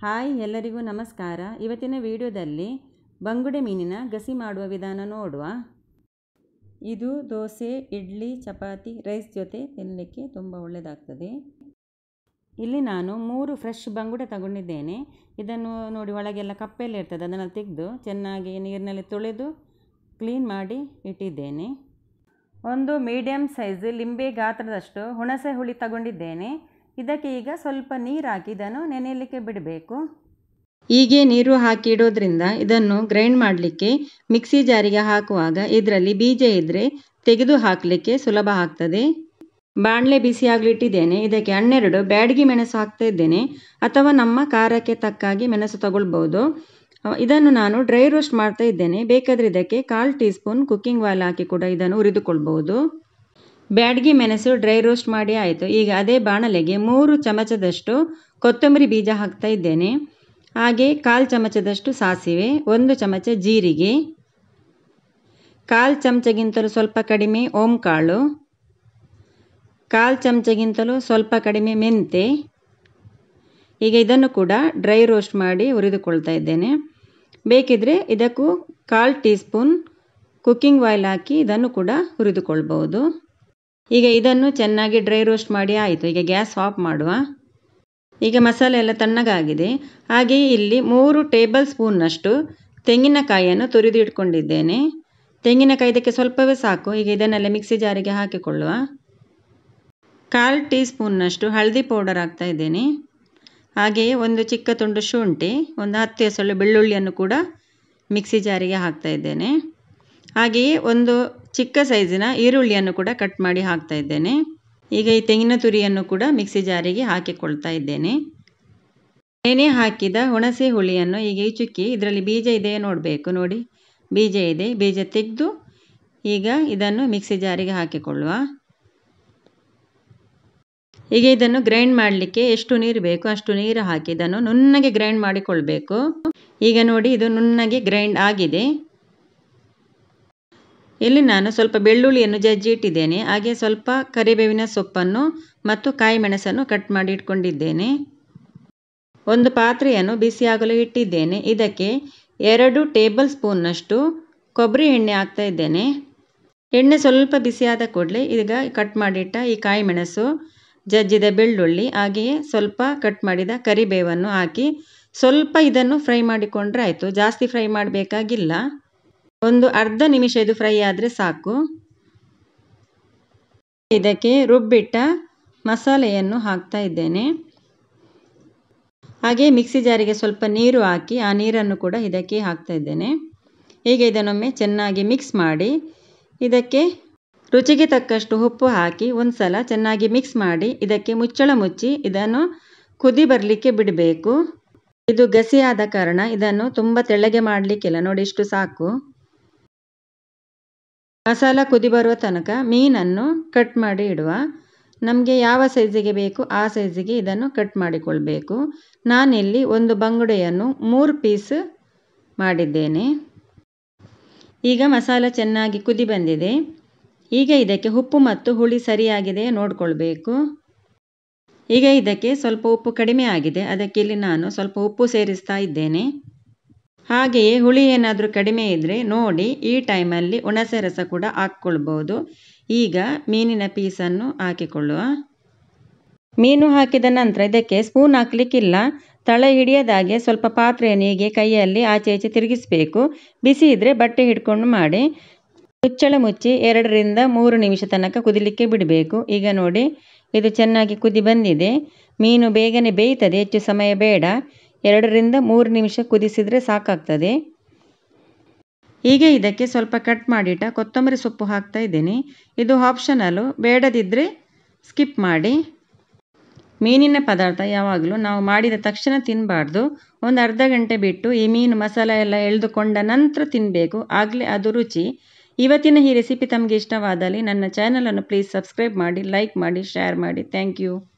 hi ಎಲ್ಲರಿಗೂ ನಮಸ್ಕಾರ ಇವತ್ತಿನ ವಿಡಿಯೋದಲ್ಲಿ ಬಂಗುಡೆ ಮೀನಿನ ಗಸಿ ಮಾಡುವ ವಿಧಾನ ನೋಡುವ ಇದು ದೋಸೆ ಇಡ್ಲಿ ಚಪಾತಿ ರೈಸ್ ಜೊತೆ ತಿನ್ನಲಿಕ್ಕೆ ತುಂಬ ಒಳ್ಳೆಯದಾಗ್ತದೆ ಇಲ್ಲಿ ನಾನು ಮೂರು ಫ್ರೆಶ್ ಬಂಗುಡೆ ತಗೊಂಡಿದ್ದೇನೆ ಇದನ್ನು ನೋಡಿ ಒಳಗೆಲ್ಲ ಕಪ್ಪೆಲ್ಲ ಇರ್ತದೆ ಅದನ್ನು ತೆಗೆದು ಚೆನ್ನಾಗಿ ನೀರಿನಲ್ಲಿ ತೊಳೆದು ಕ್ಲೀನ್ ಮಾಡಿ ಇಟ್ಟಿದ್ದೇನೆ ಒಂದು ಮೀಡಿಯಮ್ ಸೈಜ್ ಲಿಂಬೆ ಗಾತ್ರದಷ್ಟು ಹುಣಸೆ ಹುಳಿ ತಗೊಂಡಿದ್ದೇನೆ ಇದಕ್ಕೆ ಈಗ ಸ್ವಲ್ಪ ನೀರು ಹಾಕಿ ಇದನ್ನು ನೆನೆಯಲಿಕ್ಕೆ ಬಿಡಬೇಕು ಹೀಗೆ ನೀರು ಹಾಕಿ ಇಡೋದ್ರಿಂದ ಇದನ್ನು ಗ್ರೈಂಡ್ ಮಾಡಲಿಕ್ಕೆ ಮಿಕ್ಸಿ ಜಾರಿಗೆ ಹಾಕುವಾಗ ಇದರಲ್ಲಿ ಬೀಜ ಇದ್ದರೆ ತೆಗೆದು ಹಾಕಲಿಕ್ಕೆ ಸುಲಭ ಆಗ್ತದೆ ಬಾಣಲೆ ಬಿಸಿ ಇಟ್ಟಿದ್ದೇನೆ ಇದಕ್ಕೆ ಹನ್ನೆರಡು ಬ್ಯಾಡಗಿ ಮೆಣಸು ಹಾಕ್ತಾ ಇದ್ದೇನೆ ಅಥವಾ ನಮ್ಮ ಖಾರಕ್ಕೆ ತಕ್ಕಾಗಿ ಮೆಣಸು ತಗೊಳ್ಬೋದು ಇದನ್ನು ನಾನು ಡ್ರೈ ರೋಸ್ಟ್ ಮಾಡ್ತಾ ಇದ್ದೇನೆ ಬೇಕಾದರೆ ಇದಕ್ಕೆ ಕಾಲು ಟೀ ಸ್ಪೂನ್ ಕುಕ್ಕಿಂಗ್ ಆಯಿಲ್ ಹಾಕಿ ಕೂಡ ಇದನ್ನು ಹುರಿದುಕೊಳ್ಬೋದು ಬ್ಯಾಡಗಿ ಮೆಣಸು ಡ್ರೈ ರೋಸ್ಟ್ ಮಾಡಿ ಆಯಿತು ಈಗ ಅದೇ ಬಾಣಲೆಗೆ ಮೂರು ಚಮಚದಷ್ಟು ಕೊತ್ತಂಬರಿ ಬೀಜ ಹಾಕ್ತಾ ಇದ್ದೇನೆ ಹಾಗೆ ಕಾಲು ಚಮಚದಷ್ಟು ಸಾಸಿವೆ ಒಂದು ಚಮಚ ಜೀರಿಗೆ ಕಾಲು ಚಮಚಗಿಂತಲೂ ಸ್ವಲ್ಪ ಕಡಿಮೆ ಓಂ ಕಾಳು ಕಾಲು ಚಮಚಗಿಂತಲೂ ಸ್ವಲ್ಪ ಕಡಿಮೆ ಮೆಂತೆ ಈಗ ಇದನ್ನು ಕೂಡ ಡ್ರೈ ರೋಸ್ಟ್ ಮಾಡಿ ಹುರಿದುಕೊಳ್ತಾ ಇದ್ದೇನೆ ಬೇಕಿದ್ರೆ ಇದಕ್ಕೂ ಕಾಲು ಟೀ ಸ್ಪೂನ್ ಕುಕ್ಕಿಂಗ್ ಆಯಿಲ್ ಹಾಕಿ ಇದನ್ನು ಕೂಡ ಹುರಿದುಕೊಳ್ಬೋದು ಈಗ ಇದನ್ನು ಚೆನ್ನಾಗಿ ಡ್ರೈ ರೋಸ್ಟ್ ಮಾಡಿ ಆಯಿತು ಈಗ ಗ್ಯಾಸ್ ಆಫ್ ಮಾಡುವ ಈಗ ಮಸಾಲೆ ಎಲ್ಲ ತಣ್ಣಗಾಗಿದೆ ಹಾಗೆಯೇ ಇಲ್ಲಿ ಮೂರು ಟೇಬಲ್ ಸ್ಪೂನ್ನಷ್ಟು ತೆಂಗಿನಕಾಯಿಯನ್ನು ತುರಿದು ಇಟ್ಕೊಂಡಿದ್ದೇನೆ ತೆಂಗಿನಕಾಯಿ ಇದಕ್ಕೆ ಸ್ವಲ್ಪವೇ ಸಾಕು ಈಗ ಇದನ್ನೆಲ್ಲ ಮಿಕ್ಸಿ ಜಾರಿಗೆ ಹಾಕಿಕೊಳ್ಳುವ ಕಾಲು ಟೀ ಸ್ಪೂನ್ನಷ್ಟು ಹಳದಿ ಪೌಡರ್ ಹಾಕ್ತಾ ಇದ್ದೇನೆ ಹಾಗೆಯೇ ಒಂದು ಚಿಕ್ಕ ತುಂಡು ಶುಂಠಿ ಒಂದು ಹತ್ತು ಎಸಳು ಬೆಳ್ಳುಳ್ಳಿಯನ್ನು ಕೂಡ ಮಿಕ್ಸಿ ಜಾರಿಗೆ ಹಾಕ್ತಾ ಇದ್ದೇನೆ ಹಾಗೆಯೇ ಒಂದು ಚಿಕ್ಕ ಸೈಜಿನ ಈರುಳ್ಳಿಯನ್ನು ಕೂಡ ಕಟ್ ಮಾಡಿ ಹಾಕ್ತಾ ಇದ್ದೇನೆ ಈಗ ಈ ತೆಂಗಿನ ತುರಿಯನ್ನು ಕೂಡ ಮಿಕ್ಸಿ ಜಾರಿಗೆ ಹಾಕಿಕೊಳ್ತಾ ಇದ್ದೇನೆ ನೆನೆ ಹಾಕಿದ ಹುಣಸೆ ಹುಳಿಯನ್ನು ಈಗ ಈ ಚುಕ್ಕಿ ಇದರಲ್ಲಿ ಬೀಜ ಇದೆಯೇ ನೋಡಬೇಕು ನೋಡಿ ಬೀಜ ಇದೆ ಬೀಜ ತೆಗೆದು ಈಗ ಇದನ್ನು ಮಿಕ್ಸಿ ಜಾರಿಗೆ ಹಾಕಿಕೊಳ್ಳುವ ಈಗ ಇದನ್ನು ಗ್ರೈಂಡ್ ಮಾಡಲಿಕ್ಕೆ ಎಷ್ಟು ನೀರು ಬೇಕು ಅಷ್ಟು ನೀರು ಹಾಕಿ ಇದನ್ನು ನುಣ್ಣಗೆ ಗ್ರೈಂಡ್ ಮಾಡಿಕೊಳ್ಬೇಕು ಈಗ ನೋಡಿ ಇದು ನುಣ್ಣಗೆ ಗ್ರೈಂಡ್ ಆಗಿದೆ ಇಲ್ಲಿ ನಾನು ಸ್ವಲ್ಪ ಬೆಳ್ಳುಳ್ಳಿಯನ್ನು ಜಜ್ಜಿ ಇಟ್ಟಿದ್ದೇನೆ ಹಾಗೆ ಸ್ವಲ್ಪ ಕರಿಬೇವಿನ ಸೊಪ್ಪನ್ನು ಮತ್ತು ಕಾಯಿ ಮೆಣಸನ್ನು ಕಟ್ ಮಾಡಿ ಇಟ್ಕೊಂಡಿದ್ದೇನೆ ಒಂದು ಪಾತ್ರೆಯನ್ನು ಬಿಸಿಯಾಗಲು ಇಟ್ಟಿದ್ದೇನೆ ಇದಕ್ಕೆ ಎರಡು ಟೇಬಲ್ ಸ್ಪೂನ್ನಷ್ಟು ಕೊಬ್ಬರಿ ಎಣ್ಣೆ ಹಾಕ್ತಾ ಇದ್ದೇನೆ ಎಣ್ಣೆ ಸ್ವಲ್ಪ ಬಿಸಿಯಾದ ಕೂಡಲೇ ಈಗ ಕಟ್ ಮಾಡಿಟ್ಟ ಈ ಕಾಯಿ ಮೆಣಸು ಜಜ್ಜಿದ ಬೆಳ್ಳುಳ್ಳಿ ಹಾಗೆಯೇ ಸ್ವಲ್ಪ ಕಟ್ ಮಾಡಿದ ಕರಿಬೇವನ್ನು ಹಾಕಿ ಸ್ವಲ್ಪ ಇದನ್ನು ಫ್ರೈ ಮಾಡಿಕೊಂಡ್ರೆ ಆಯಿತು ಜಾಸ್ತಿ ಫ್ರೈ ಮಾಡಬೇಕಾಗಿಲ್ಲ ಒಂದು ಅರ್ಧ ನಿಮಿಷ ಇದು ಫ್ರೈ ಆದರೆ ಸಾಕು ಇದಕ್ಕೆ ರುಬ್ಬಿಟ್ಟ ಮಸಾಲೆಯನ್ನು ಹಾಕ್ತಾ ಇದ್ದೇನೆ ಹಾಗೆ ಮಿಕ್ಸಿ ಜಾರಿಗೆ ಸ್ವಲ್ಪ ನೀರು ಹಾಕಿ ಆ ನೀರನ್ನು ಕೂಡ ಇದಕ್ಕೆ ಹಾಕ್ತಾ ಇದ್ದೇನೆ ಈಗ ಇದನ್ನೊಮ್ಮೆ ಚೆನ್ನಾಗಿ ಮಿಕ್ಸ್ ಮಾಡಿ ಇದಕ್ಕೆ ರುಚಿಗೆ ತಕ್ಕಷ್ಟು ಉಪ್ಪು ಹಾಕಿ ಒಂದು ಸಲ ಚೆನ್ನಾಗಿ ಮಿಕ್ಸ್ ಮಾಡಿ ಇದಕ್ಕೆ ಮುಚ್ಚಳ ಮುಚ್ಚಿ ಇದನ್ನು ಕುದಿ ಬರಲಿಕ್ಕೆ ಬಿಡಬೇಕು ಇದು ಗಸಿಯಾದ ಕಾರಣ ಇದನ್ನು ತುಂಬ ತೆಳ್ಳಗೆ ಮಾಡಲಿಕ್ಕಿಲ್ಲ ನೋಡಿ ಇಷ್ಟು ಸಾಕು ಮಸಾಲ ಕುದಿ ಬರುವ ತನಕ ಮೀನನ್ನು ಕಟ್ ಮಾಡಿ ಇಡುವ ನಮಗೆ ಯಾವ ಸೈಜಿಗೆ ಬೇಕು ಆ ಸೈಜಿಗೆ ಇದನ್ನು ಕಟ್ ಮಾಡಿಕೊಳ್ಬೇಕು ನಾನಿಲ್ಲಿ ಒಂದು ಬಂಗುಡೆಯನ್ನು ಮೂರು ಪೀಸ್ ಮಾಡಿದ್ದೇನೆ ಈಗ ಮಸಾಲ ಚೆನ್ನಾಗಿ ಕುದಿ ಬಂದಿದೆ ಈಗ ಇದಕ್ಕೆ ಉಪ್ಪು ಮತ್ತು ಹುಳಿ ಸರಿಯಾಗಿದೆ ನೋಡಿಕೊಳ್ಬೇಕು ಈಗ ಇದಕ್ಕೆ ಸ್ವಲ್ಪ ಉಪ್ಪು ಕಡಿಮೆ ಆಗಿದೆ ಅದಕ್ಕೆ ಇಲ್ಲಿ ನಾನು ಸ್ವಲ್ಪ ಉಪ್ಪು ಸೇರಿಸ್ತಾ ಇದ್ದೇನೆ ಹಾಗೆಯೇ ಹುಳಿ ಏನಾದರೂ ಕಡಿಮೆ ಇದ್ದರೆ ನೋಡಿ ಈ ಟೈಮಲ್ಲಿ ಹುಣಸೆ ರಸ ಕೂಡ ಹಾಕ್ಕೊಳ್ಬೋದು ಈಗ ಮೀನಿನ ಪೀಸನ್ನು ಹಾಕಿಕೊಳ್ಳುವ ಮೀನು ಹಾಕಿದ ನಂತರ ಇದಕ್ಕೆ ಸ್ಪೂನ್ ಹಾಕಲಿಕ್ಕಿಲ್ಲ ತಳ ಹಿಡಿಯದಾಗೆ ಸ್ವಲ್ಪ ಪಾತ್ರೆಯನ್ನು ಹೀಗೆ ಕೈಯಲ್ಲಿ ಆಚೆ ಈಚೆ ತಿರುಗಿಸಬೇಕು ಬಿಸಿ ಇದ್ದರೆ ಬಟ್ಟೆ ಹಿಡ್ಕೊಂಡು ಮಾಡಿ ಮುಚ್ಚಳ ಮುಚ್ಚಿ ಎರಡರಿಂದ ಮೂರು ನಿಮಿಷ ತನಕ ಕುದಿಲಿಕ್ಕೆ ಬಿಡಬೇಕು ಈಗ ನೋಡಿ ಇದು ಚೆನ್ನಾಗಿ ಕುದಿ ಬಂದಿದೆ ಮೀನು ಬೇಗನೆ ಬೇಯ್ತದೆ ಹೆಚ್ಚು ಸಮಯ ಬೇಡ ಎರಡರಿಂದ ಮೂರು ನಿಮಿಷ ಕುದಿಸಿದರೆ ಸಾಕಾಗ್ತದೆ ಹೀಗೆ ಇದಕ್ಕೆ ಸ್ವಲ್ಪ ಕಟ್ ಮಾಡಿಟ್ಟ ಕೊತ್ತಂಬರಿ ಸೊಪ್ಪು ಹಾಕ್ತಾ ಇದ್ದೀನಿ ಇದು ಆಪ್ಷನಲ್ಲು ಬೇಡದಿದ್ದರೆ ಸ್ಕಿಪ್ ಮಾಡಿ ಮೀನಿನ ಪದಾರ್ಥ ಯಾವಾಗಲೂ ನಾವು ಮಾಡಿದ ತಕ್ಷಣ ತಿನ್ನಬಾರ್ದು ಒಂದು ಅರ್ಧ ಗಂಟೆ ಬಿಟ್ಟು ಈ ಮೀನು ಮಸಾಲೆ ಎಲ್ಲ ಎಳೆದುಕೊಂಡ ನಂತರ ತಿನ್ನಬೇಕು ಆಗಲೇ ಅದು ರುಚಿ ಇವತ್ತಿನ ಈ ರೆಸಿಪಿ ತಮಗೆ ಇಷ್ಟವಾದಲ್ಲಿ ನನ್ನ ಚಾನಲನ್ನು ಪ್ಲೀಸ್ ಸಬ್ಸ್ಕ್ರೈಬ್ ಮಾಡಿ ಲೈಕ್ ಮಾಡಿ ಶೇರ್ ಮಾಡಿ ಥ್ಯಾಂಕ್ ಯು